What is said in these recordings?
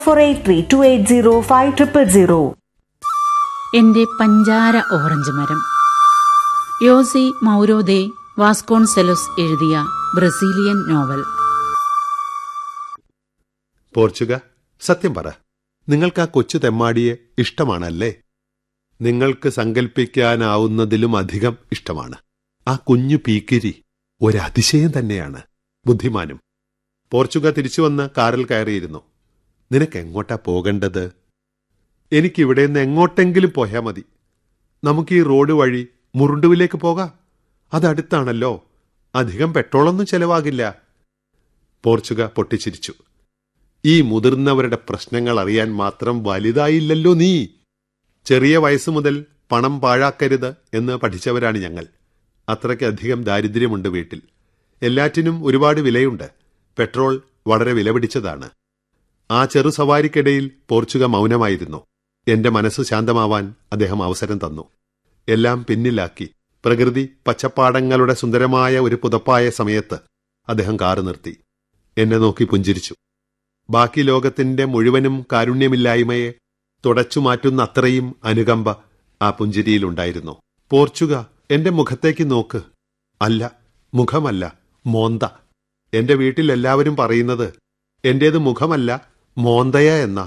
four eight three two eight zero five triple zero എന്റെ പഞ്ചാര orange മരം Jose Mauro de Vasconcelos എഴുതിയ Brazilian novel പോർച്ചുഗ സത്യം പറ നിങ്ങൾക്ക് ആ കൊച്ചു തെമ്മാടിയെ ഇഷ്ടമാണല്ലേ നിങ്ങൾക്ക് സങ്കല്പിക്കാനാവുന്നതിലും അധികം ഇഷ്ടമാണ് ആ കുഞ്ഞു പീക്കിരി ഒരതിശയം തന്നെയാണ് ബുദ്ധിമാനും പോർച്ചുഗ തിരിച്ചുവന്ന് കാറിൽ കയറിയിരുന്നു നിനക്ക് എങ്ങോട്ടാ പോകേണ്ടത് എനിക്കിവിടെ നിന്ന് എങ്ങോട്ടെങ്കിലും പോയാൽ മതി നമുക്ക് ഈ റോഡ് വഴി മുറുണ്ടുവിലേക്ക് പോകാം അതടുത്താണല്ലോ അധികം പെട്രോളൊന്നും ചെലവാകില്ല പോർച്ചുഗ പൊട്ടിച്ചിരിച്ചു ഈ മുതിർന്നവരുടെ പ്രശ്നങ്ങൾ അറിയാൻ മാത്രം വലുതായില്ലല്ലോ നീ ചെറിയ വയസ്സ് മുതൽ പണം പാഴാക്കരുത് എന്ന് പഠിച്ചവരാണ് ഞങ്ങൾ അത്രയ്ക്കധികം ദാരിദ്ര്യമുണ്ട് വീട്ടിൽ എല്ലാറ്റിനും ഒരുപാട് വിലയുണ്ട് പെട്രോൾ വളരെ വിലപിടിച്ചതാണ് ആ ചെറു സവാരിക്കിടയിൽ പോർച്ചുഗ മൗനമായിരുന്നു എന്റെ മനസ്സ് ശാന്തമാവാൻ അദ്ദേഹം അവസരം തന്നു എല്ലാം പിന്നിലാക്കി പ്രകൃതി പച്ചപ്പാടങ്ങളുടെ സുന്ദരമായ ഒരു പുതപ്പായ സമയത്ത് അദ്ദേഹം കാറ് നിർത്തി എന്നെ നോക്കി പുഞ്ചിരിച്ചു ബാക്കി ലോകത്തിന്റെ മുഴുവനും കാരുണ്യമില്ലായ്മയെ തുടച്ചു മാറ്റുന്ന അത്രയും അനുകമ്പ ആ പുഞ്ചിരിയിലുണ്ടായിരുന്നു പോർച്ചുഗ എന്റെ മുഖത്തേക്ക് നോക്ക് അല്ല മുഖമല്ല മോന്ത എന്റെ വീട്ടിൽ എല്ലാവരും പറയുന്നത് എന്റേത് മുഖമല്ല മോന്തയ എന്നാ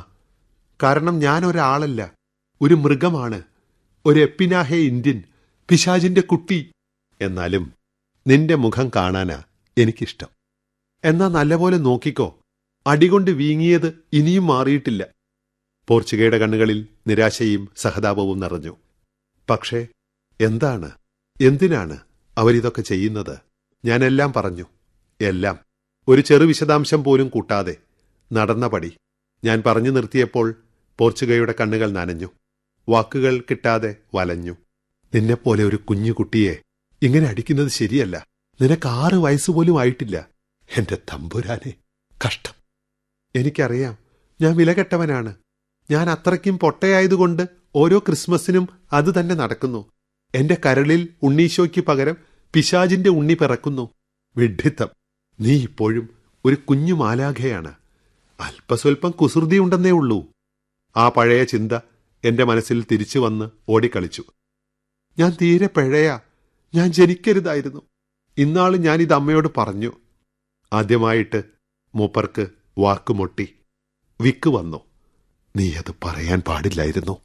കാരണം ഞാൻ ഒരാളല്ല ഒരു മൃഗമാണ് ഒരു എപ്പിനാഹെ ഇന്ത്യൻ പിശാജിന്റെ കുട്ടി എന്നാലും നിന്റെ മുഖം കാണാനാ എനിക്കിഷ്ടം എന്നാ നല്ലപോലെ നോക്കിക്കോ അടികൊണ്ട് വീങ്ങിയത് ഇനിയും മാറിയിട്ടില്ല പോർച്ചുഗയുടെ കണ്ണുകളിൽ നിരാശയും സഹതാപവും നിറഞ്ഞു പക്ഷേ എന്താണ് എന്തിനാണ് അവരിതൊക്കെ ചെയ്യുന്നത് ഞാനെല്ലാം പറഞ്ഞു എല്ലാം ഒരു ചെറു വിശദാംശം പോലും കൂട്ടാതെ നടന്ന പടി ഞാൻ പറഞ്ഞു നിർത്തിയപ്പോൾ പോർച്ചുഗയുടെ കണ്ണുകൾ നനഞ്ഞു വാക്കുകൾ കിട്ടാതെ വലഞ്ഞു നിന്നെപ്പോലെ ഒരു കുഞ്ഞു കുട്ടിയെ ഇങ്ങനെ അടിക്കുന്നത് ശരിയല്ല നിനക്ക് ആറ് വയസ്സുപോലും ആയിട്ടില്ല എന്റെ തമ്പുരാനെ കഷ്ടം എനിക്കറിയാം ഞാൻ വിലകെട്ടവനാണ് ഞാൻ അത്രയ്ക്കും പൊട്ടയായതുകൊണ്ട് ഓരോ ക്രിസ്മസിനും അത് തന്നെ നടക്കുന്നു എന്റെ കരളിൽ ഉണ്ണീശോയ്ക്ക് പകരം പിശാജിന്റെ ഉണ്ണി പിറക്കുന്നു വിഡ്ഢിത്തം നീ ഇപ്പോഴും ഒരു കുഞ്ഞു മാലാഖയാണ് അല്പസ്വല്പം കുസൃതിയുണ്ടെന്നേ ഉള്ളൂ ആ പഴയ ചിന്ത എന്റെ മനസ്സിൽ തിരിച്ചു വന്ന് ഓടിക്കളിച്ചു ഞാൻ തീരെ പിഴയാ ഞാൻ ജനിക്കരുതായിരുന്നു ഇന്നാള് ഞാൻ ഇത് അമ്മയോട് പറഞ്ഞു ആദ്യമായിട്ട് മൂപ്പർക്ക് വാക്കുമൊട്ടി വിക്ക് വന്നു നീ അത് പറയാൻ പാടില്ലായിരുന്നു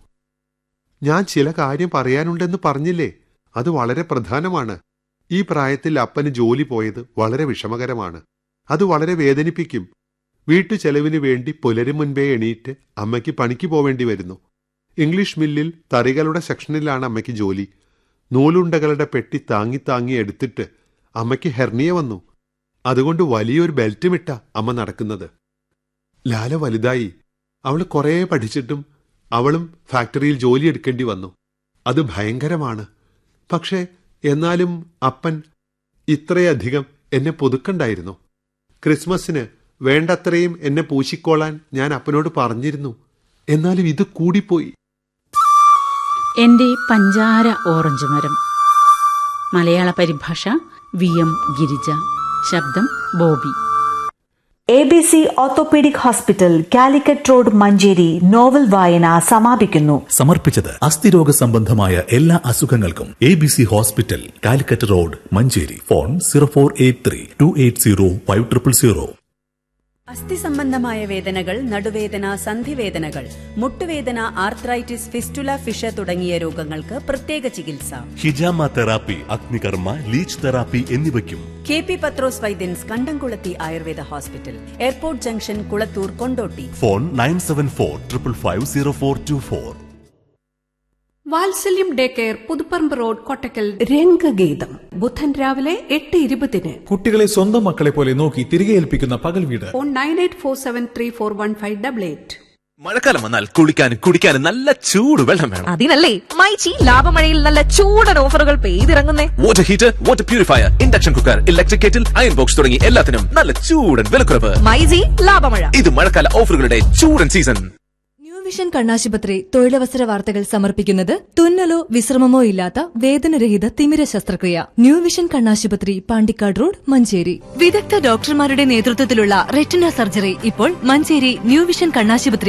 ഞാൻ ചില കാര്യം പറയാനുണ്ടെന്ന് പറഞ്ഞില്ലേ അത് വളരെ പ്രധാനമാണ് ഈ പ്രായത്തിൽ അപ്പന് ജോലി പോയത് വളരെ വിഷമകരമാണ് അത് വളരെ വേദനിപ്പിക്കും വീട്ടു ചെലവിന് വേണ്ടി പുലരും മുൻപേ എണീറ്റ് അമ്മയ്ക്ക് പണിക്ക് പോവേണ്ടി വരുന്നു ഇംഗ്ലീഷ് മില്ലിൽ തറികളുടെ സെക്ഷനിലാണ് അമ്മയ്ക്ക് ജോലി നൂലുണ്ടകളുടെ പെട്ടി താങ്ങി താങ്ങി എടുത്തിട്ട് അമ്മയ്ക്ക് ഹെർണിയ വന്നു അതുകൊണ്ട് വലിയൊരു ബെൽറ്റുമിട്ട അമ്മ നടക്കുന്നത് ലാല വലുതായി അവൾ കുറേ പഠിച്ചിട്ടും അവളും ഫാക്ടറിയിൽ ജോലി എടുക്കേണ്ടി വന്നു അത് ഭയങ്കരമാണ് പക്ഷേ എന്നാലും അപ്പൻ ഇത്രയധികം എന്നെ പുതുക്കണ്ടായിരുന്നു ക്രിസ്മസിന് വേണ്ടത്രയും എന്നെ പൂശിക്കോളാൻ ഞാൻ അപ്പനോട് പറഞ്ഞിരുന്നു എന്നാലും ഇത് കൂടിപ്പോയി എന്റെ പഞ്ചാര ഓറഞ്ച് മരം മലയാള പരിഭാഷ വി എം ഗിരിജ ശബ്ദം Bobby A B C orthopaedic hospital Calicut road Manjeri novel വായന സമാപിക്കുന്നു സമർപ്പിച്ചത് അസ്ഥിരോഗ സംബന്ധമായ എല്ലാ അസുഖങ്ങൾക്കും A B C hospital Calicut road Manjeri phone zero four eight three two eight zero five triple zero അസ്ഥി സംബന്ധമായ വേദനകൾ നടുവേദന സന്ധിവേദനകൾ മുട്ടുവേദന ആർത്രൈറ്റിസ് ഫിസ്റ്റുല ഫിഷ തുടങ്ങിയ രോഗങ്ങൾക്ക് പ്രത്യേക ചികിത്സ ഹിജാമ തെറാപ്പി അഗ്നികർമ്മ ലീച്ച് തെറാപ്പി എന്നിവയ്ക്കും കെ പി പത്രോസ് വൈദ്യൻസ് കണ്ടംകുളത്തി Ayurveda hospital airport junction Kulathur Kondotty phone nine seven four triple five zero four two four Vatsalyam day care Puthuparamba road Kottakkal രംഗഗീതം ബുധൻ രാവിലെ എട്ട് ഇരുപതിന് കുട്ടികളെ സ്വന്തം മക്കളെ പോലെ നോക്കി തിരികെ ഏൽപ്പിക്കുന്ന പകൽ വീട് phone nine eight four seven three four one five double eight മഴക്കാലം വന്നാൽ കുളിക്കാനും കുടിക്കാനും നല്ല ചൂട് വെള്ളം വേണം അതിനല്ലേ മൈച്ചി ലാഭമഴയിൽ നല്ല ചൂടൻ ഓഫറുകൾ പെയ്തിറങ്ങുന്നേ water heater water purifier induction cooker electric kettle iron box തുടങ്ങി എല്ലാത്തിനും നല്ല ചൂടൻ വിലക്കുറവ് മൈജി ലാഭമഴ ഇത് മഴക്കാല ഓഫറുകളുടെ ചൂടൻ സീസൺ വിഷൻ കണ്ണാശുപത്രി തൊഴിലവസര വാർത്തകൾ സമർപ്പിക്കുന്നത് തുന്നലോ വിശ്രമമോ ഇല്ലാത്ത വേദനരഹിത തിമിര ശസ്ത്രക്രിയ ന്യൂ വിഷൻ കണ്ണാശുപത്രി പാണ്ടിക്കാട് റോഡ് മഞ്ചേരി വിദഗ്ധ ഡോക്ടർമാരുടെ നേതൃത്വത്തിലുള്ള റെറ്റിന സർജറി ഇപ്പോൾ മഞ്ചേരി ന്യൂ വിഷൻ കണ്ണാശുപത്രി